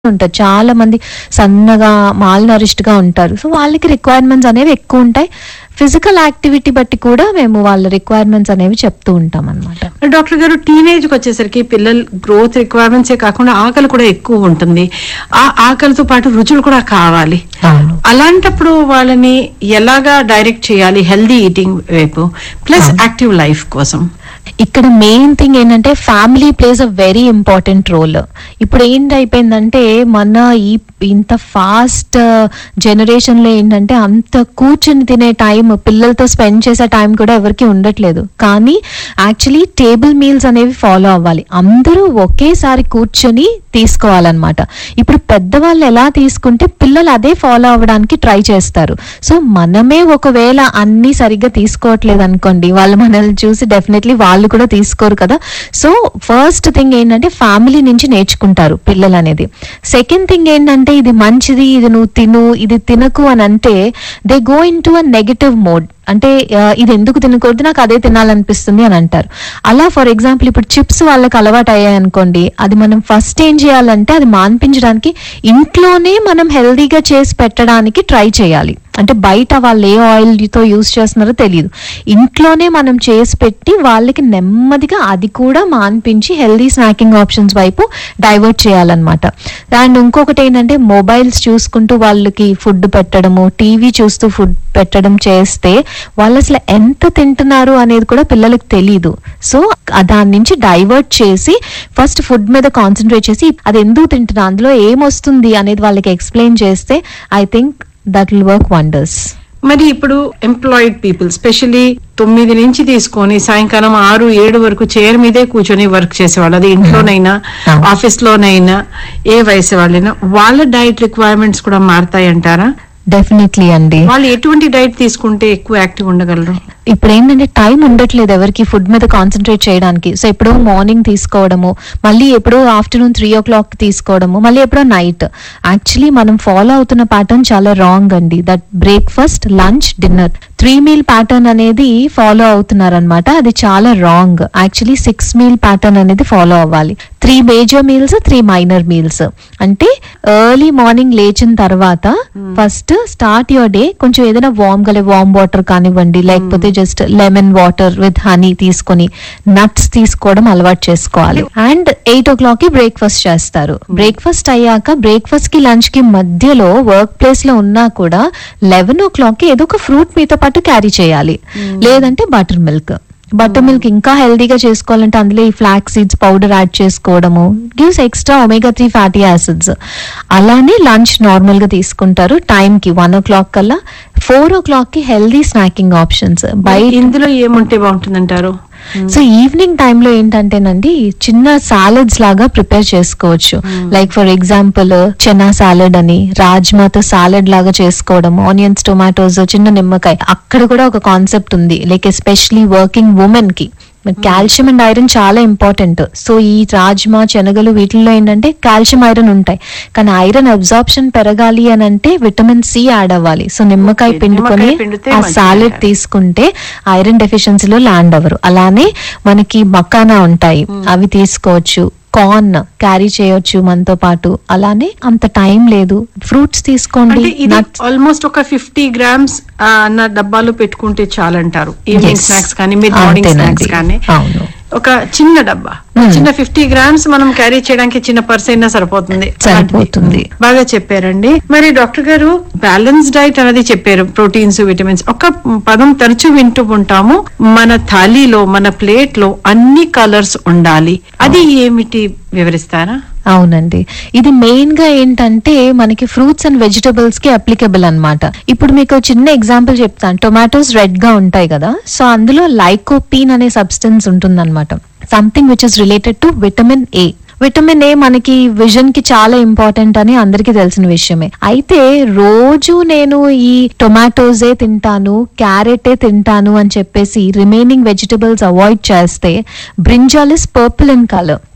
ఉంటారు చాలా మంది సన్నగా మాల్ నరిష్డ్ గా ఉంటారు సో వాళ్ళకి రిక్వైర్మెంట్స్ అనేవి ఎక్కువ ఉంటాయి ఫిజికల్ యాక్టివిటీ బట్టి కూడా మేము వాళ్ళ రిక్వైర్మెంట్స్ అనేవి చెప్తూ ఉంటాం అనమాట డాక్టర్ గారు టీనేజ్ కి వచ్చేసరికి పిల్లల గ్రోత్ రిక్వైర్మెంట్సే కాకుండా ఆకలి కూడా ఎక్కువ ఉంటుంది ఆ ఆకలితో పాటు రుచులు కూడా కావాలి అవును అలాంటప్పుడు వాళ్ళని ఎలాగా డైరెక్ట్ చేయాలి హెల్దీ ఈటింగ్ వైపు ప్లస్ యాక్టివ్ లైఫ్ కోసం ఇక్కడ మెయిన్ థింగ్ ఏంటంటే family plays a very important role ఇప్పుడు ఏంటి అయిపోయిందంటే మన ఈ ఇంత ఫాస్ట్ జనరేషన్ లో ఏంటంటే అంత కూర్చుని తినే టైం పిల్లలతో స్పెండ్ చేసే టైం కూడా ఎవరికి ఉండట్లేదు కానీ యాక్చువల్లీ టేబుల్ మీల్స్ అనేవి ఫాలో అవ్వాలి అందరూ ఒకేసారి కూర్చొని తీసుకోవాలన్నమాట ఇప్పుడు పెద్దవాళ్ళు ఎలా తీసుకుంటే పిల్లలు అదే ఫాలో అవ్వడానికి ట్రై చేస్తారు సో మనమే ఒకవేళ అన్ని సరిగ్గా తీసుకోవట్లేదు అనుకోండి వాళ్ళు మనల్ని చూసి డెఫినెట్లీ వాళ్ళు కూడా తీసుకోరు కదా సో ఫస్ట్ థింగ్ ఏంటంటే ఫ్యామిలీ నుంచి నేర్చుకుంటారు పిల్లలు అనేది సెకండ్ థింగ్ ఏంటంటే ఇది మంచిది ఇది నువ్వు తిను ఇది తినకు అని అంటే they go in to a negative mode అంటే ఆ, ఇది ఎందుకు తినకూడదు నాకు అదే తినాలనిపిస్తుంది అని అంటారు అలా ఫర్ ఎగ్జాంపుల్ ఇప్పుడు చిప్స్ వాళ్ళకి అలవాటు అయ్యాయి అనుకోండి అది మనం ఫస్ట్ ఏం చేయాలంటే అది మాన్పించడానికి ఇంట్లోనే మనం హెల్దీగా చేసి పెట్టడానికి ట్రై చేయాలి అంటే బయట వాళ్ళు ఏ ఆయిల్ తో యూస్ చేస్తున్నారో తెలియదు ఇంట్లోనే మనం చేసి పెట్టి వాళ్ళకి నెమ్మదిగా అది కూడా మాన్పించి హెల్దీ స్నాకింగ్ ఆప్షన్స్ వైపు డైవర్ట్ చేయాలన్నమాట అండ్ ఇంకొకటి ఏంటంటే మొబైల్స్ చూసుకుంటూ వాళ్ళకి ఫుడ్ పెట్టడము టీవీ చూస్తూ ఫుడ్ పెట్టడం చేస్తే వాళ్ళు అసలు ఎంత తింటున్నారు అనేది కూడా పిల్లలకు తెలియదు సో దాని నుంచి డైవర్ట్ చేసి ఫస్ట్ ఫుడ్ మీద కాన్సన్ట్రేట్ చేసి అది ఎందుకు తింటున్నా అందులో ఏమొస్తుంది అనేది వాళ్ళకి ఎక్స్ప్లెయిన్ చేస్తే I think that will work wonders మరి ఇప్పుడు ఎంప్లాయిడ్ పీపుల్ స్పెషలీ తొమ్మిది నుంచి తీసుకొని సాయంకాలం ఆరు ఏడు వరకు చైర్ మీదే కూర్చొని వర్క్ చేసేవాళ్ళు అది ఇంట్లోనైనా అవును. ఆఫీస్ లోనైనా ఏ వయసు వాళ్ళైనా వాళ్ళ డైట్ రిక్వైర్మెంట్స్ కూడా మారుతాయి అంటారా డెఫినెట్లీ అండి వాళ్ళు ఎటువంటి డైట్ తీసుకుంటే ఎక్కువ యాక్టివ్ ఉండగలరు ఇప్పుడు ఏంటంటే టైం ఉండట్లేదు ఎవరికి ఫుడ్ మీద కాన్సన్ట్రేట్ చేయడానికి సో ఎప్పుడో మార్నింగ్ తీసుకోవడము మళ్ళీ ఎప్పుడో ఆఫ్టర్నూన్ త్రీ ఓ క్లాక్ తీసుకోవడము మళ్ళీ ఎప్పుడో నైట్ యాక్చువల్లీ మనం ఫాలో అవుతున్న ప్యాటర్న్ చాలా రాంగ్ అండి that breakfast lunch dinner three meal pattern అనేది ఫాలో అవుతున్నారనమాట అది చాలా రాంగ్ యాక్చువల్లీ సిక్స్ మీల్ ప్యాటర్న్ అనేది ఫాలో అవ్వాలి three major meals three minor meals అంటే ఎర్లీ మార్నింగ్ లేచిన తర్వాత ఫస్ట్ స్టార్ట్ యువర్ డే కొంచెం ఏదైనా వామ్ గలే వామ్ వాటర్ కానివ్వండి లేకపోతే just lemon water with honey తీసుకొని నట్స్ తీసుకోవడం అలవాటు చేసుకోవాలి అండ్ ఎయిట్ ఓ క్లాక్ కి బ్రేక్ఫాస్ట్ చేస్తారు బ్రేక్ఫాస్ట్ అయ్యాక బ్రేక్ఫాస్ట్ కి లంచ్ కి మధ్యలో వర్క్ ప్లేస్ లో ఉన్నా కూడా లెవెన్ ఓ క్లాక్ కి ఏదో ఒక ఫ్రూట్ మీతో పాటు క్యారీ చేయాలి లేదంటే బటర్ మిల్క్ బటర్ మిల్క్ ఇంకా హెల్దీగా చేసుకోవాలంటే అందులో ఈ ఫ్లాక్ సీడ్స్ పౌడర్ యాడ్ చేసుకోవడము gives extra omega three fatty acids అలానే లంచ్ నార్మల్ గా తీసుకుంటారు టైం కి వన్ ఓ క్లాక్ కల్లా ఫోర్ ఓ క్లాక్ కి హెల్దీ స్నాకింగ్ ఆప్షన్స్ బయట ఇందులో ఏముంటే బాగుంటుందంటారు సో ఈవినింగ్ టైంలో ఏంటంటేనండి చిన్న సాలడ్స్ లాగా ప్రిపేర్ చేసుకోవచ్చు like for example chana salad అని రాజ్మాతో సాలడ్ లాగా చేసుకోవడం ఆనియన్స్ టొమాటోస్ చిన్న నిమ్మకాయ అక్కడ కూడా ఒక కాన్సెప్ట్ ఉంది లైక్ ఎస్పెషలీ వర్కింగ్ ఉమెన్ కి కాల్షియం అండ్ ఐరన్ చాలా ఇంపార్టెంట్ సో ఈ రాజ్మా శనగలు వీటిల్లో ఏంటంటే కాల్షియం ఐరన్ ఉంటాయి కానీ ఐరన్ అబ్జార్ప్షన్ పెరగాలి అని అంటే విటమిన్ సి యాడ్ అవ్వాలి సో నిమ్మకాయ Okay, పిండుకొని నిమ్మకాయ పిండితే ఆ మంచిది సాలెడ్ అంటారు. తీసుకుంటే ఐరన్ డెఫిషియన్సీలో ల్యాండ్ అవ్వరు అలానే మనకి మకానా ఉంటాయి అవి తీసుకోవచ్చు కార్న్ క్యారీ చేయొచ్చు మనతో పాటు అలానే అంత టైం లేదు ఫ్రూట్స్ తీసుకోండి అంటే ఇది nuts- ఆల్మోస్ట్ ఒక ఫిఫ్టీ గ్రామ్స్ అన్న డబ్బాలో పెట్టుకుంటే చాలంటారు ఈవినింగ్ Yes. స్నాక్స్ కానీ మిడ్ మార్నింగ్ అంతేనండి. స్నాక్స్ కానీ అవును ఒక చిన్న డబ్బా చిన్న ఫిఫ్టీ గ్రామ్స్ మనం క్యారీ చేయడానికి చిన్న పర్స్ అయినా సరిపోతుంది సరిపోతుంది. అలాంటిది. బాగా చెప్పారండి మరి డాక్టర్ గారు బ్యాలెన్స్ డైట్ అనేది చెప్పారు ప్రోటీన్స్ విటమిన్స్ ఒక పదం తరచూ వింటూ ఉంటాము మన థాలీలో మన ప్లేట్ లో అన్ని కలర్స్ ఉండాలి అది ఏమిటి వివరిస్తారా అవునండి ఇది మెయిన్ గా ఏంటంటే మనకి ఫ్రూట్స్ అండ్ వెజిటబుల్స్ కి అప్లికబుల్ అన్నమాట ఇప్పుడు మీకు ఒక చిన్న ఎగ్జాంపుల్ చెప్తాను టొమాటోస్ రెడ్ గా ఉంటాయి కదా సో అందులో లైకోపీన్ అనే సబ్స్టెన్స్ ఉంటుందన్నమాట something which is related to vitamin A vitamin A మనకి విజన్ కి చాలా ఇంపార్టెంట్ అని అందరికీ తెలిసిన విషయమే అయితే రోజు నేను ఈ టొమాటోసే తింటాను క్యారెటే తింటాను అని చెప్పేసి రిమైనింగ్ వెజిటబుల్స్ అవాయిడ్ చేస్తే brinjal is purple in colour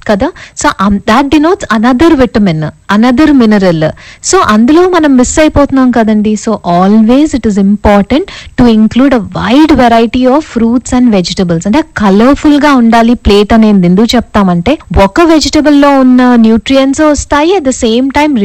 కదా so that denotes another vitamin another mineral so అందులో మనం మిస్ అయిపోతున్నాం కదండి so always it is important to include a wide variety of fruits and vegetables అంటే colourful గా ఉండాలి plate అనేది ఎందుకు చెప్తామంటే ఒక వెజిటబుల్ లో ఉన్న న్యూట్రియంట్స్ వస్తాయి అట్ ద సేమ్ టైం